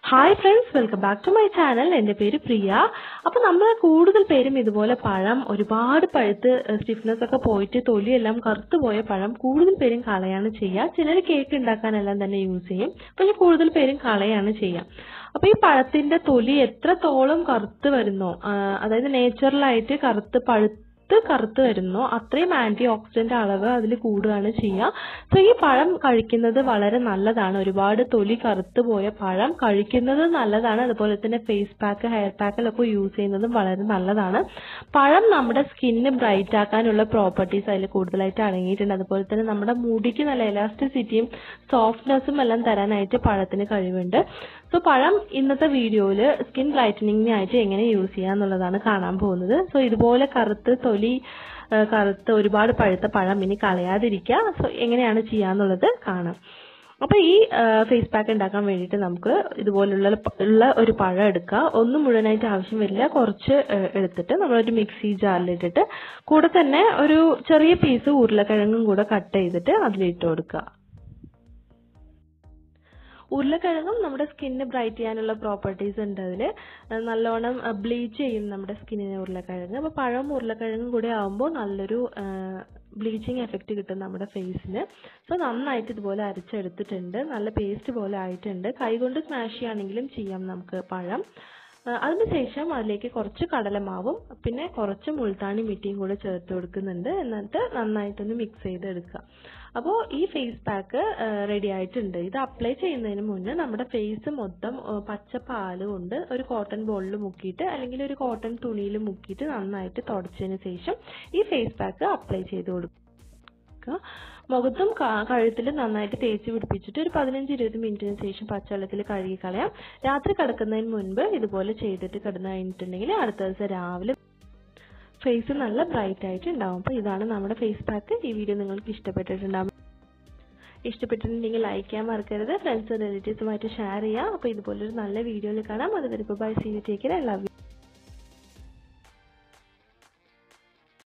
hi friends welcome back to my channel എൻ്റെ പേര് പ്രിയ അപ്പോൾ നമ്മൾ കൂടുതൽ പേരും ഇതുപോലെ പഴം ഒരുപാട് പഴുത്ത് സ്റ്റിഫ്നെസ് ഒക്കെ പോയിട്ട് തൊലിയെല്ലാം കറുത്തു പോയ പഴം കൂടുതൽ പേരും കളയാണ് ചെയ്യുക ചിലർ കേക്ക് ഉണ്ടാക്കാനെല്ലാം തന്നെ യൂസ് ചെയ്യും പക്ഷെ കൂടുതൽ പേരും കളയാണ് ചെയ്യുക അപ്പോൾ ഈ പഴത്തിന്റെ തൊലി എത്രത്തോളം കറുത്ത് വരുന്നോ ആ, അതായത് നേച്ചുറലായിട്ട് കറുത്ത് പഴുത്ത് കറുത്ത് വരുന്നോ അത്രയും ആന്റി ഓക്സിഡന്റ് അളവ് അതിൽ കൂടുകയാണ് ചെയ്യുക സോ ഈ പഴം കഴിക്കുന്നത് വളരെ നല്ലതാണ് ഒരുപാട് തൊലി കറുത്ത് പോയ പഴം കഴിക്കുന്നത് നല്ലതാണ് അതുപോലെ തന്നെ ഫേസ് പാക്ക് ഹെയർ പാക്കിലൊക്കെ യൂസ് ചെയ്യുന്നതും വളരെ നല്ലതാണ് പഴം നമ്മുടെ സ്കിന്ന് ബ്രൈറ്റ് ആക്കാനുള്ള പ്രോപ്പർട്ടീസ് അതിൽ കൂടുതലായിട്ട് അടങ്ങിയിട്ടുണ്ട് അതുപോലെ തന്നെ നമ്മുടെ മുടിക്ക് നല്ല എലാസ്റ്റിസിറ്റിയും സോഫ്റ്റ്നെസ്സും എല്ലാം തരാനായിട്ട് പഴത്തിന് കഴിവുണ്ട് സോ പഴം ഇന്നത്തെ വീഡിയോയിൽ സ്കിൻ ബ്രൈറ്റനിങ്ങിനായിട്ട് എങ്ങനെ യൂസ് ചെയ്യാം എന്നുള്ളതാണ് കാണാൻ പോകുന്നത് സോ ഇതുപോലെ കറുത്ത് തൊലി ആ, കറുത്ത് ഒരുപാട് പഴുത്ത പഴം ഇനി കളയാതിരിക്കുക സോ എങ്ങനെയാണ് ചെയ്യാന്നുള്ളത് കാണാം അപ്പൊ ഈ ഫേസ് പാക്ക് ഉണ്ടാക്കാൻ വേണ്ടിയിട്ട് നമുക്ക് ഇതുപോലുള്ള പ- ഉള്ള ഒരു പഴം എടുക്കുക ഒന്നും മുഴുവനായിട്ട് ആവശ്യം വരില്ല കുറച്ച് ആ, എടുത്തിട്ട് നമ്മളൊരു മിക്സി ജാറിലിട്ടിട്ട് കൂടെ തന്നെ ഒരു ചെറിയ പീസ് ഉരുളക്കിഴങ്ങും കൂടെ കട്ട് ചെയ്തിട്ട് അതിലിട്ട് കൊടുക്കുക ഉരുളക്കിഴങ്ങും നമ്മുടെ സ്കിന്ന് ബ്രൈറ്റ് ചെയ്യാനുള്ള പ്രോപ്പർട്ടീസ് ഉണ്ട് അതിൽ നല്ലോണം ബ്ലീച്ച് ചെയ്യും നമ്മുടെ സ്കിന്നിന് ഉരുളക്കിഴങ്ങ് അപ്പോൾ പഴം ഉരുളക്കിഴങ്ങും കൂടെ ആകുമ്പോൾ നല്ലൊരു ബ്ലീച്ചിങ് എഫക്റ്റ് കിട്ടും നമ്മുടെ ഫേസിന് സോ നന്നായിട്ട് ഇതുപോലെ അരച്ചെടുത്തിട്ടുണ്ട് നല്ല പേസ്റ്റ് പോലെ ആയിട്ടുണ്ട് കൈകൊണ്ട് സ്മാഷ് ചെയ്യുകയാണെങ്കിലും ചെയ്യാം നമുക്ക് പഴം ആ, അതിനുശേഷം അതിലേക്ക് കുറച്ച് കടലമാവും പിന്നെ കുറച്ച് മുൾത്താണി മിട്ടിയും കൂടെ ചേർത്ത് കൊടുക്കുന്നുണ്ട് എന്നിട്ട് നന്നായിട്ടൊന്ന് മിക്സ് ചെയ്തെടുക്കുക അപ്പോൾ ഈ ഫേസ് പാക്ക് റെഡി ആയിട്ടുണ്ട് ഇത് അപ്ലൈ ചെയ്യുന്നതിന് മുന്നേ നമ്മുടെ ഫേസ് മൊത്തം ആ, പച്ച പാല് കൊണ്ട് ഒരു കോട്ടൺ ബോളിൽ മുക്കിയിട്ട് അല്ലെങ്കിൽ ഒരു കോട്ടൺ തുണിയിൽ മുക്കിയിട്ട് നന്നായിട്ട് തുടച്ചതിന് ശേഷം ഈ ഫേസ് പാക്ക് അപ്ലൈ ചെയ്ത് കൊടുക്കുക മുഖത്തും ക- കഴുത്തിലും നന്നായിട്ട് തേച്ച് പിടിപ്പിച്ചിട്ട് ഒരു പതിനഞ്ച് ഇരുപത് മിനിറ്റിന് ശേഷം പച്ചവെള്ളത്തിൽ കഴുകി കളയാം രാത്രി കിടക്കുന്നതിന് മുൻപ് ഇതുപോലെ ചെയ്തിട്ട് കിടന്നു കഴിഞ്ഞിട്ടുണ്ടെങ്കിൽ അടുത്ത ദിവസം രാവിലെ ഫേസ് നല്ല ബ്രൈറ്റ് ആയിട്ട് ഉണ്ടാവും അപ്പോൾ ഇതാണ് നമ്മുടെ ഫേസ് പാക്ക് ഈ വീഡിയോ നിങ്ങൾക്ക് ഇഷ്ടപ്പെട്ടിട്ടുണ്ടാവും ഇഷ്ടപ്പെട്ടിട്ടുണ്ടെങ്കിൽ ലൈക്ക് ചെയ്യാൻ മറക്കരുത് ഫ്രണ്ട്സ് റിലേറ്റീവ്സുമായിട്ട് ഷെയർ ചെയ്യാം അപ്പോൾ ഇതുപോലൊരു നല്ല വീഡിയോയിൽ കാണാം അതുവരെ ബൈ സീ ടേക്ക് ലവ്